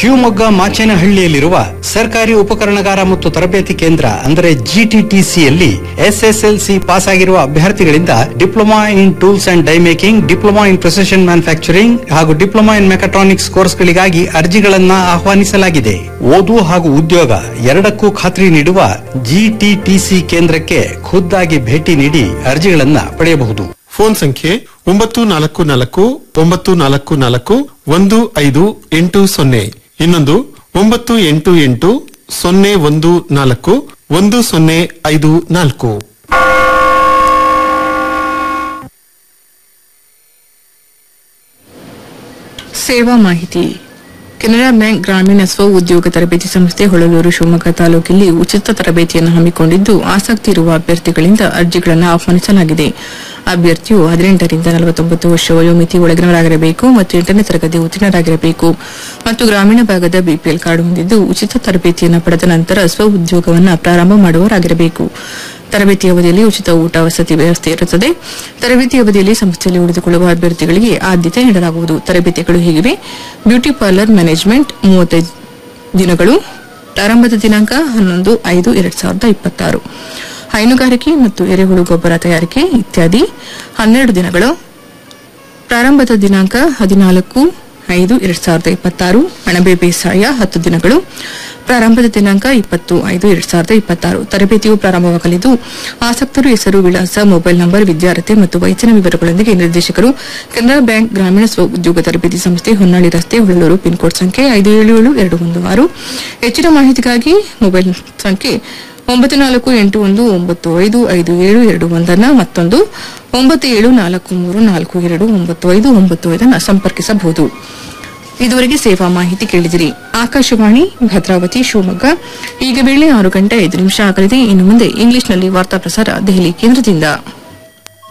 ಶಿವಮೊಗ್ಗ ಮಾಚೇನಹಳ್ಳಿಯಲ್ಲಿರುವ ಸರ್ಕಾರಿ ಉಪಕರಣಗಾರ ಮತ್ತು ತರಬೇತಿ ಕೇಂದ್ರ ಅಂದರೆ ಜಿಟಿಟಿಸಿಯಲ್ಲಿ ಎಸ್ಎಸ್ಎಲ್ಸಿ ಪಾಸ್ ಆಗಿರುವ ಅಭ್ಯರ್ಥಿಗಳಿಂದ diploma in tools and die making diploma in precision manufacturing ಹಾಗೂ ಡಿಪ್ಲೊಮಾ ಇನ್ ಮೆಕಾಟ್ರಾನಿಕ್ಸ್ ಕೋರ್ಸ್ಗಳಿಗಾಗಿ ಅರ್ಜಿಗಳನ್ನ ಆಹ್ವಾನಿಸಲಾಗಿದೆ ಓದು ಹಾಗೂ ಉದ್ಯೋಗ ಎರಡಕ್ಕೂ ಖಾತ್ರಿ ನೀಡುವ ಜಿಟಿಟಿಸಿ ಕೇಂದ್ರಕ್ಕೆ ಖುದ್ದಾಗಿ ಭೇಟಿ ನೀಡಿ ಅರ್ಜಿಗಳನ್ನ ಪಡೆಯಬಹುದು ಫೋನ್ ಸಂಖ್ಯೆ ಒಂಬತ್ತು ನಾಲ್ಕು ನಾಲ್ಕು ಒಂಬತ್ತು ನಾಲ್ಕು ನಾಲ್ಕು ಒಂದು ಐದು ಎಂಟು ಸೊನ್ನೆ ಇನ್ನೊಂದು ಒಂಬತ್ತು ಎಂಟು ಎಂಟು ಸೊನ್ನೆ ಒಂದು ನಾಲ್ಕು ಒಂದು ಸೊನ್ನೆ ಐದು ನಾಲ್ಕು ಸೇವಾ ಮಾಹಿತಿ ಕೆನರಾ ಬ್ಯಾಂಕ್ ಗ್ರಾಮೀಣ ಸ್ವ ಉದ್ಯೋಗ ತರಬೇತಿ ಸಂಸ್ಥೆ ಹೊಳಲೂರು ಶಿವಮೊಗ್ಗ ತಾಲೂಕಿನಲ್ಲಿ ಉಚಿತ ತರಬೇತಿಯನ್ನು ಹಮ್ಮಿಕೊಂಡಿದ್ದು ಆಸಕ್ತಿ ಇರುವ ಅಭ್ಯರ್ಥಿಗಳಿಂದ ಅರ್ಜಿಗಳನ್ನು ಆಹ್ವಾನಿಸಲಾಗಿದೆ ಅಭ್ಯರ್ಥಿಯು ಹದಿನೆಂಟರಿಂದ ನಲವತ್ತೊಂಬತ್ತು ವರ್ಷ ವಯೋಮಿತಿ ಒಳಗಿನವರಾಗಿರಬೇಕು ಮತ್ತು ಎಂಟನೇ ತರಗತಿ ಉತ್ತೀರ್ಣರಾಗಿರಬೇಕು ಮತ್ತು ಗ್ರಾಮೀಣ ಭಾಗದ ಬಿಪಿಎಲ್ ಕಾರ್ಡ್ ಹೊಂದಿದ್ದು ಉಚಿತ ತರಬೇತಿಯನ್ನು ಪಡೆದ ನಂತರ ಸ್ವ ಉದ್ಯೋಗವನ್ನು ಪ್ರಾರಂಭ ಮಾಡುವವರಾಗಿರಬೇಕು ತರಬೇತಿ ಅವಧಿಯಲ್ಲಿ ಉಚಿತ ಊಟ ವಸತಿ ವ್ಯವಸ್ಥೆ ಇರುತ್ತದೆ ತರಬೇತಿ ಅವಧಿಯಲ್ಲಿ ಸಂಸ್ಥೆಯಲ್ಲಿ ಉಳಿದುಕೊಳ್ಳುವ ಅಭ್ಯರ್ಥಿಗಳಿಗೆ ಆದ್ಯತೆ ನೀಡಲಾಗುವುದು ತರಬೇತಿಗಳು ಹೀಗಿವೆ ಬ್ಯೂಟಿ ಪಾರ್ಲರ್ ಮ್ಯಾನೇಜ್ಮೆಂಟ್ ಮೂವತ್ತೈದು ದಿನಗಳು ಪ್ರಾರಂಭದ ದಿನಾಂಕ ಹನ್ನೊಂದು ಐದು ಎರಡ್ ಸಾವಿರದ ಇಪ್ಪತ್ತಾರು ಹೈನುಗಾರಿಕೆ ಮತ್ತು ಎರೆಹುಳು ಗೊಬ್ಬರ ತಯಾರಿಕೆ ಇತ್ಯಾದಿ ಹನ್ನೆರಡು ದಿನಗಳು ಪ್ರಾರಂಭದ ದಿನಾಂಕ ಹದಿನಾಲ್ಕು ಐದು ಎರಡ್ ಸಾವಿರದ ಇಪ್ಪತ್ತಾರು ಅಣಬೆ ಬೇಸಾಯ ಹತ್ತು ದಿನಗಳು ಪ್ರಾರಂಭದ ದಿನಾಂಕ ಇಪ್ಪತ್ತು ಐದು ಎರಡ್ ಸಾವಿರದ ಇಪ್ಪತ್ತಾರು ತರಬೇತಿಯು ಪ್ರಾರಂಭವಾಗಲಿದ್ದು ಆಸಕ್ತರು ಹೆಸರು ವಿಳಾಸ ಮೊಬೈಲ್ ನಂಬರ್ ವಿದ್ಯಾರ್ಥಿ ಮತ್ತು ವಯಸ್ಸಿನ ವಿವರಗಳೊಂದಿಗೆ ನಿರ್ದೇಶಕರು ಕೆನರಾ ಬ್ಯಾಂಕ್ ಗ್ರಾಮೀಣ ಸ್ವ ಉದ್ಯೋಗ ತರಬೇತಿ ಸಂಸ್ಥೆ ಹೊನ್ನಾಳಿ ರಸ್ತೆ ಹೊಳ್ಳೂರು ಪಿನ್ಕೋಡ್ ಸಂಖ್ಯೆ ಐದು ಏಳು ಏಳು ಎರಡು ಒಂದು ಆರು ಹೆಚ್ಚಿನ ಮಾಹಿತಿಗಾಗಿ ಮೊಬೈಲ್ ಸಂಖ್ಯೆ ಒಂಬತ್ತು ನಾಲ್ಕು ಎಂಟು ಒಂದು ಒಂಬತ್ತು ಐದು ಐದು ಏಳು ಎರಡು ಒಂದನ್ನ ಮತ್ತೊಂದು ಒಂಬತ್ತು ಏಳು ನಾಲ್ಕು ಮೂರು ನಾಲ್ಕು ಎರಡು ಒಂಬತ್ತು ಐದು ಒಂಬತ್ತು ಐದನ್ನ ಸಂಪರ್ಕಿಸಬಹುದು ಇದುವರೆಗೆ ಸೇವಾ ಮಾಹಿತಿ ಕೇಳಿದಿರಿ ಆಕಾಶವಾಣಿ ಭದ್ರಾವತಿ ಶಿವಮೊಗ್ಗ ಈಗ ವೇಳೆ ಆರು ಗಂಟೆ ಐದು ನಿಮಿಷ ಆಗಲಿದೆ ಇನ್ನು ಮುಂದೆ ಇಂಗ್ಲಿಷ್ನಲ್ಲಿ ವಾರ್ತಾ ಪ್ರಸಾರ ದೆಹಲಿ ಕೇಂದ್ರದಿಂದ